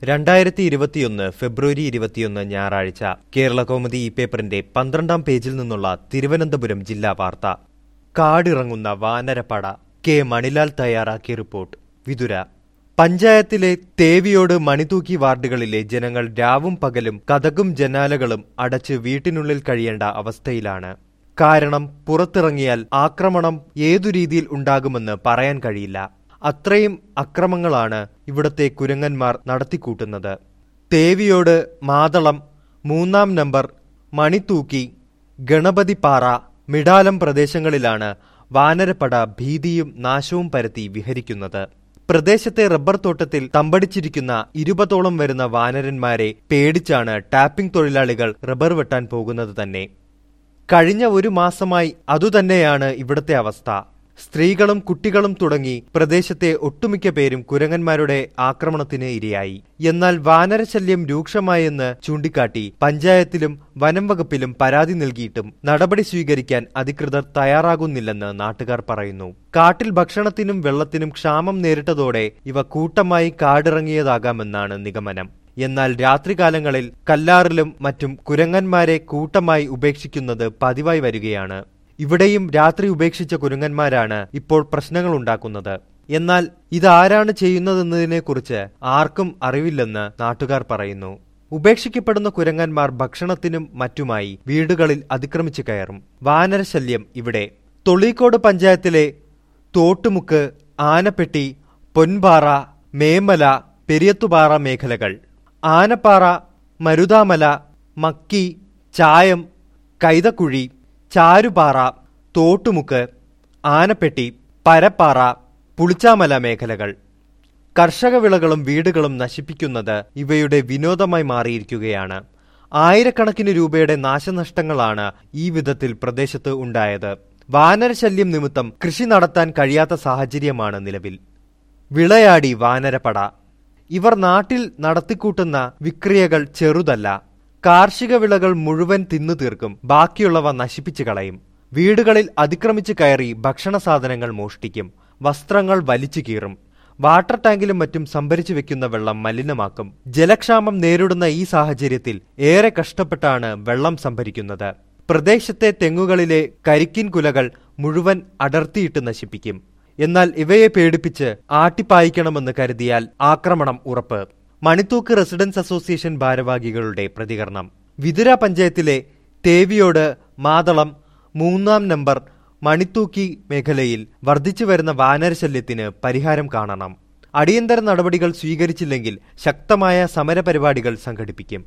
രണ്ടായിരത്തി ഇരുപത്തിയൊന്ന് ഫെബ്രുവരി ഇരുപത്തിയൊന്ന് ഞായറാഴ്ച കേരള കൗമുദി ഈ പേപ്പറിന്റെ പന്ത്രണ്ടാം പേജിൽ നിന്നുള്ള തിരുവനന്തപുരം ജില്ലാ വാർത്ത കാടിറങ്ങുന്ന വാനരപ്പട കെ മണിലാൽ തയ്യാറാക്കിയ റിപ്പോർട്ട് വിതുര പഞ്ചായത്തിലെ തേവിയോട് മണിതൂക്കി വാർഡുകളിലെ ജനങ്ങൾ രാവും പകലും കഥകും ജനാലകളും അടച്ച് വീട്ടിനുള്ളിൽ കഴിയേണ്ട അവസ്ഥയിലാണ് കാരണം പുറത്തിറങ്ങിയാൽ ആക്രമണം ഏതു രീതിയിൽ ഉണ്ടാകുമെന്ന് പറയാൻ കഴിയില്ല അത്രയും അക്രമങ്ങളാണ് ഇവിടത്തെ കുരങ്ങന്മാർ നടത്തിക്കൂട്ടുന്നത് തേവിയോട് മാതളം മൂന്നാം നമ്പർ മണിത്തൂക്കി ഗണപതിപ്പാറ മിടാലം പ്രദേശങ്ങളിലാണ് വാനരപ്പട ഭീതിയും നാശവും പരത്തി വിഹരിക്കുന്നത് പ്രദേശത്തെ റബ്ബർ തോട്ടത്തിൽ തമ്പടിച്ചിരിക്കുന്ന ഇരുപതോളം വരുന്ന വാനരന്മാരെ പേടിച്ചാണ് ടാപ്പിംഗ് തൊഴിലാളികൾ റബ്ബർ വെട്ടാൻ പോകുന്നത് തന്നെ കഴിഞ്ഞ ഒരു മാസമായി അതുതന്നെയാണ് ഇവിടത്തെ അവസ്ഥ സ്ത്രീകളും കുട്ടികളും തുടങ്ങി പ്രദേശത്തെ ഒട്ടുമിക്ക പേരും കുരങ്ങന്മാരുടെ ആക്രമണത്തിന് ഇരയായി എന്നാൽ വാനരശല്യം രൂക്ഷമായെന്ന് ചൂണ്ടിക്കാട്ടി പഞ്ചായത്തിലും വനം വകുപ്പിലും പരാതി നൽകിയിട്ടും നടപടി സ്വീകരിക്കാൻ അധികൃതർ തയ്യാറാകുന്നില്ലെന്ന് നാട്ടുകാർ പറയുന്നു കാട്ടിൽ ഭക്ഷണത്തിനും വെള്ളത്തിനും ക്ഷാമം നേരിട്ടതോടെ ഇവ കൂട്ടമായി കാടിറങ്ങിയതാകാമെന്നാണ് നിഗമനം എന്നാൽ രാത്രികാലങ്ങളിൽ കല്ലാറിലും മറ്റും കുരങ്ങന്മാരെ കൂട്ടമായി ഉപേക്ഷിക്കുന്നത് പതിവായി വരികയാണ് ഇവിടെയും രാത്രി ഉപേക്ഷിച്ച കുരങ്ങന്മാരാണ് ഇപ്പോൾ പ്രശ്നങ്ങൾ ഉണ്ടാക്കുന്നത് എന്നാൽ ഇതാരാണ് ചെയ്യുന്നതെന്നതിനെക്കുറിച്ച് ആർക്കും അറിവില്ലെന്ന് നാട്ടുകാർ പറയുന്നു ഉപേക്ഷിക്കപ്പെടുന്ന കുരങ്ങന്മാർ ഭക്ഷണത്തിനും മറ്റുമായി വീടുകളിൽ അതിക്രമിച്ചു കയറും വാനരശല്യം ഇവിടെ തൊളീക്കോട് പഞ്ചായത്തിലെ തോട്ടുമുക്ക് ആനപ്പെട്ടി പൊൻപാറ മേമല പെരിയത്തുപാറ മേഖലകൾ ആനപ്പാറ മരുതാമല മക്കി ചായം കൈതക്കുഴി ചാരുപാറ തോട്ടുമുക്ക് ആനപ്പെട്ടി പരപ്പാറ പുളിച്ചാമല മേഖലകൾ കർഷക വിളകളും വീടുകളും നശിപ്പിക്കുന്നത് ഇവയുടെ വിനോദമായി മാറിയിരിക്കുകയാണ് ആയിരക്കണക്കിന് രൂപയുടെ നാശനഷ്ടങ്ങളാണ് ഈ വിധത്തിൽ പ്രദേശത്ത് ഉണ്ടായത് വാനരശല്യം നിമിത്തം കൃഷി നടത്താൻ കഴിയാത്ത സാഹചര്യമാണ് നിലവിൽ വിളയാടി വാനരപ്പട ഇവർ നാട്ടിൽ നടത്തിക്കൂട്ടുന്ന വിക്രിയകൾ ചെറുതല്ല കാർഷിക വിളകൾ മുഴുവൻ തിന്നു തീർക്കും ബാക്കിയുള്ളവ നശിപ്പിച്ചു കളയും വീടുകളിൽ അതിക്രമിച്ചു കയറി ഭക്ഷണ സാധനങ്ങൾ മോഷ്ടിക്കും വസ്ത്രങ്ങൾ വലിച്ചു കീറും വാട്ടർ ടാങ്കിലും മറ്റും സംഭരിച്ചു വെക്കുന്ന വെള്ളം മലിനമാക്കും ജലക്ഷാമം നേരിടുന്ന ഈ സാഹചര്യത്തിൽ ഏറെ കഷ്ടപ്പെട്ടാണ് വെള്ളം സംഭരിക്കുന്നത് പ്രദേശത്തെ തെങ്ങുകളിലെ കരിക്കിൻ കുലകൾ മുഴുവൻ അടർത്തിയിട്ട് നശിപ്പിക്കും എന്നാൽ ഇവയെ പേടിപ്പിച്ച് ആട്ടിപ്പായിക്കണമെന്ന് കരുതിയാൽ ആക്രമണം ഉറപ്പ് മണിത്തൂക്ക് റെസിഡൻസ് അസോസിയേഷൻ ഭാരവാഹികളുടെ പ്രതികരണം വിതുര പഞ്ചായത്തിലെ തേവിയോട് മാതളം മൂന്നാം നമ്പർ മണിത്തൂക്കി മേഖലയിൽ വർദ്ധിച്ചു വരുന്ന വാനരശല്യത്തിന് പരിഹാരം കാണണം അടിയന്തര നടപടികൾ സ്വീകരിച്ചില്ലെങ്കിൽ ശക്തമായ സമരപരിപാടികൾ സംഘടിപ്പിക്കും